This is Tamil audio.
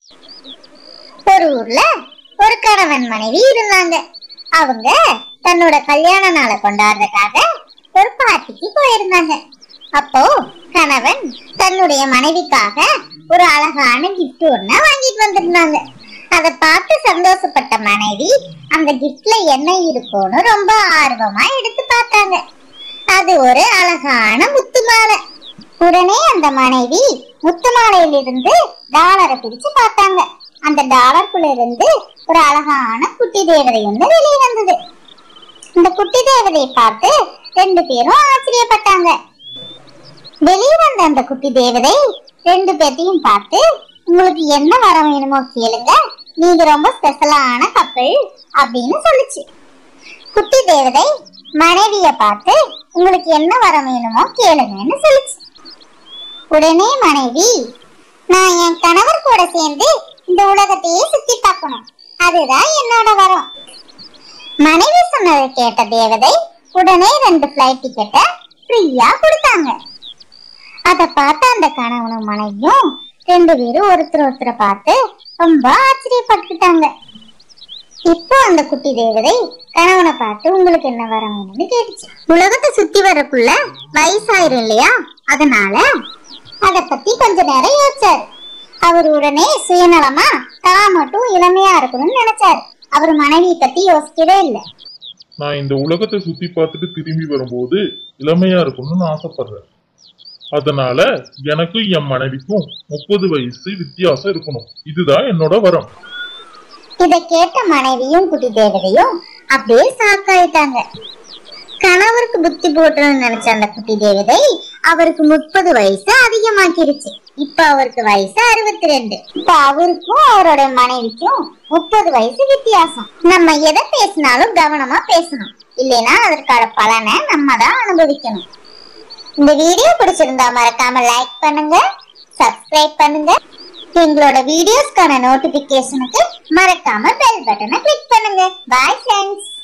ஒரு ஊர்ல ஒரு கணவன் மனைவி இருந்தாங்க அவங்க தன்னோட கல்யாண நாளை கொண்டாடுறதுக்காக ஒரு பார்ட்டிக்கு போயிருந்தாங்க அப்போ கணவன் தன்னுடைய மனைவிக்காக ஒரு அழகான gift ஒண்ண வாங்கிட்டு வந்திருந்தாங்க அதை பார்த்து சந்தோஷப்பட்ட மனைவி அந்த கிஃப்ட்ல என்ன இருக்கும்னு ரொம்ப ஆர்வமா எடுத்து பார்த்தாங்க அது ஒரு அழகான முத்து மாலை உடனே அந்த மனைவி முத்து மாலையிலிருந்து டாலரை பிரிச்சு பார்த்தாங்க அந்த டாலருக்குள்ள இருந்து ஒரு அழகான குட்டி தேவதை ஒன்று வெளியே வந்தது இந்த குட்டி தேவதையை பார்த்து ரெண்டு பேரும் ஆச்சரியப்பட்டாங்க வெளியே வந்த அந்த குட்டி தேவதை ரெண்டு பேர்த்தையும் பார்த்து உங்களுக்கு என்ன வரம் வேணுமோ கேளுங்க நீங்க ரொம்ப ஸ்பெஷலான கப்பல் அப்படின்னு சொல்லுச்சு குட்டி தேவதை மனைவிய பார்த்து உங்களுக்கு என்ன வரம் வேணுமோ கேளுங்கன்னு சொல்லுச்சு உடனே மனைவி நான் என் கணவர் கூட சேர்ந்து இந்த உலகத்தையே சுத்தி பார்க்கணும் அதுதான் என்னோட வரம் மனைவி சொன்னதை கேட்ட தேவதை உடனே ரெண்டு ஃப்ளைட் டிக்கெட்டை ஃப்ரீயா கொடுத்தாங்க அத பார்த்த அந்த கணவனும் மனைவியும் ரெண்டு பேரும் ஒருத்தர் ஒருத்தரை பார்த்து ரொம்ப ஆச்சரியப்பட்டுட்டாங்க இப்போ அந்த குட்டி தேவதை கணவனை பார்த்து உங்களுக்கு என்ன வர வேணும்னு கேட்டுச்சு உலகத்தை சுத்தி வரக்குள்ள வயசாயிரும் இல்லையா அதனால அத பத்தி கொஞ்ச நேரம் யோசிச்சாரு அவர் உடனே சுயநலமா தான் மட்டும் இளமையா இருக்கணும்னு நினைச்சாரு அவர் மனைவியை பத்தி யோசிக்கவே இல்லை நான் இந்த உலகத்தை சுத்தி பார்த்துட்டு திரும்பி வரும்போது இளமையா இருக்கணும்னு ஆசைப்படுறேன் அதனால எனக்கும் என் மனைவிக்கும் முப்பது வயசு வித்தியாசம் இருக்கணும் இதுதான் என்னோட வரம் இத கேட்ட மனைவியும் குட்டி தேவதையும் அப்படியே சாக்காயிட்டாங்க கணவருக்கு புத்தி போட்டுன்னு நினைச்ச அந்த குட்டி தேவதை அவருக்கு முப்பது வயசு அதிகமாக்கிருச்சு இப்ப அவருக்கு வயசு அறுபத்தி ரெண்டு இப்ப அவருக்கும் அவரோட மனைவிக்கும் முப்பது வயசு வித்தியாசம் நம்ம எதை பேசினாலும் கவனமா பேசணும் இல்லைன்னா அதற்கான பலனை நம்ம தான் அனுபவிக்கணும் இந்த வீடியோ பிடிச்சிருந்தா மறக்காம லைக் பண்ணுங்க சப்ஸ்கிரைப் பண்ணுங்க எங்களோட வீடியோஸ்க்கான நோட்டிபிகேஷனுக்கு மறக்காம பெல் பட்டனை கிளிக் பண்ணுங்க பாய் ஃப்ரெண்ட்ஸ்